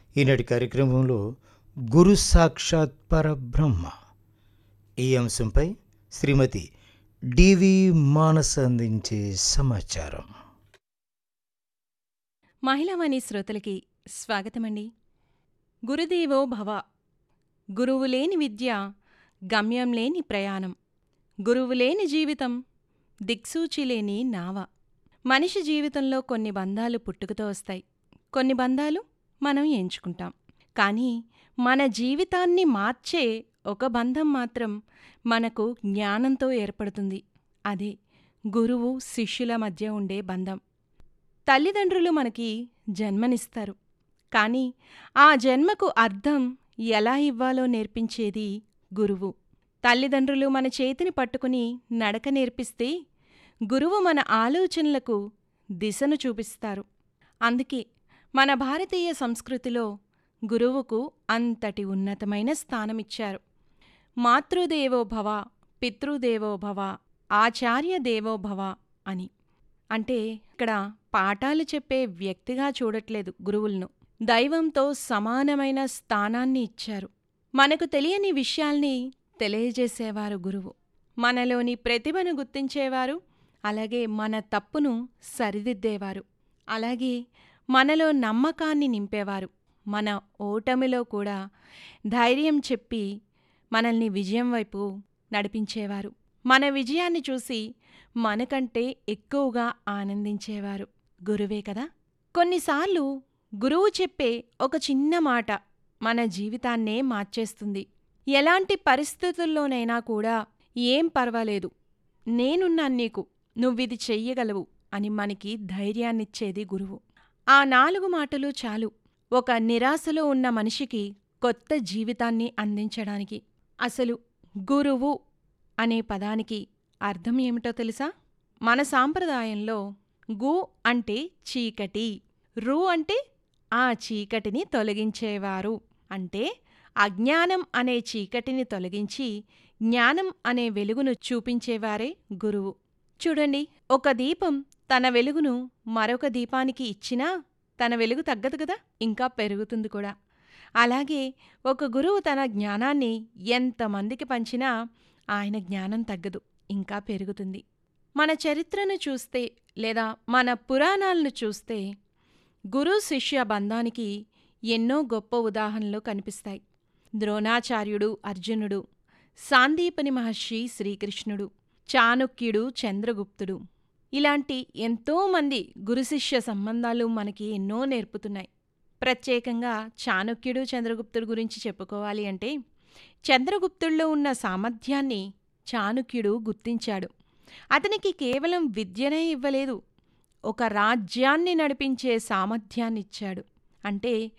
ఈనాటి కార్యక్రమంలో గురు సాక్షాత్ పరబ్రహ్మ ఈ అంశంపై శ్రీమతి డివి మానస అందించే సమాచారం మహిళావాణి శ్రోతలకి స్వాగతమండి గురుదేవో భవ గురువు లేని విద్య గమ్యం లేని ప్రయాణం గురువు లేని జీవితం దిక్సూచి లేని నావ మనిషి జీవితంలో కొన్ని బంధాలు పుట్టుకతో వస్తాయి కొన్ని బంధాలు మనం ఎంచుకుంటాం కానీ మన జీవితాన్ని మార్చే ఒక బంధం మాత్రం మనకు జ్ఞానంతో ఏర్పడుతుంది అదే గురువు శిష్యుల మధ్య ఉండే బంధం తల్లిదండ్రులు మనకి జన్మనిస్తారు కానీ ఆ జన్మకు అర్థం ఎలా ఇవ్వాలో నేర్పించేది గురువు తల్లిదండ్రులు మన చేతిని పట్టుకుని నడక నేర్పిస్తే గురువు మన ఆలోచనలకు దిశను చూపిస్తారు అందుకే మన భారతీయ సంస్కృతిలో గురువుకు అంతటి ఉన్నతమైన స్థానమిచ్చారు మాతృదేవో భవ పితృదేవో భవ ఆచార్య దేవో భవ అని అంటే ఇక్కడ పాఠాలు చెప్పే వ్యక్తిగా చూడట్లేదు గురువులను దైవంతో సమానమైన స్థానాన్ని ఇచ్చారు మనకు తెలియని విషయాల్ని తెలియజేసేవారు గురువు మనలోని ప్రతిభను గుర్తించేవారు అలాగే మన తప్పును సరిదిద్దేవారు అలాగే మనలో నమ్మకాన్ని నింపేవారు మన ఓటమిలో కూడా ధైర్యం చెప్పి మనల్ని విజయం వైపు నడిపించేవారు మన విజయాన్ని చూసి మనకంటే ఎక్కువగా ఆనందించేవారు గురువే కదా కొన్నిసార్లు గురువు చెప్పే ఒక చిన్న మాట మన జీవితాన్నే మార్చేస్తుంది ఎలాంటి పరిస్థితుల్లోనైనా కూడా ఏం పర్వాలేదు నేనున్నాను నీకు నువ్విది చెయ్యగలవు అని మనకి ధైర్యాన్నిచ్చేది గురువు ఆ నాలుగు మాటలు చాలు ఒక నిరాశలో ఉన్న మనిషికి కొత్త జీవితాన్ని అందించడానికి అసలు గురువు అనే పదానికి అర్థం ఏమిటో తెలుసా మన సాంప్రదాయంలో గు అంటే చీకటి రు అంటే ఆ చీకటిని తొలగించేవారు అంటే అజ్ఞానం అనే చీకటిని తొలగించి జ్ఞానం అనే వెలుగును చూపించేవారే గురువు చూడండి ఒక దీపం తన వెలుగును మరొక దీపానికి ఇచ్చినా తన వెలుగు తగ్గదు కదా ఇంకా పెరుగుతుంది కూడా అలాగే ఒక గురువు తన జ్ఞానాన్ని ఎంతమందికి పంచినా ఆయన జ్ఞానం తగ్గదు ఇంకా పెరుగుతుంది మన చరిత్రను చూస్తే లేదా మన పురాణాలను చూస్తే గురు శిష్య బంధానికి ఎన్నో గొప్ప ఉదాహరణలు కనిపిస్తాయి ద్రోణాచార్యుడు అర్జునుడు సాందీపని మహర్షి శ్రీకృష్ణుడు చాణుక్యుడు చంద్రగుప్తుడు ఇలాంటి ఎంతోమంది గురుశిష్య సంబంధాలు మనకి ఎన్నో నేర్పుతున్నాయి ప్రత్యేకంగా చాణుక్యుడు చంద్రగుప్తుడు గురించి చెప్పుకోవాలి అంటే చంద్రగుప్తుల్లో ఉన్న సామర్థ్యాన్ని చాణుక్యుడు గుర్తించాడు అతనికి కేవలం విద్యనే ఇవ్వలేదు ఒక రాజ్యాన్ని నడిపించే సామర్థ్యాన్నిచ్చాడు అంటే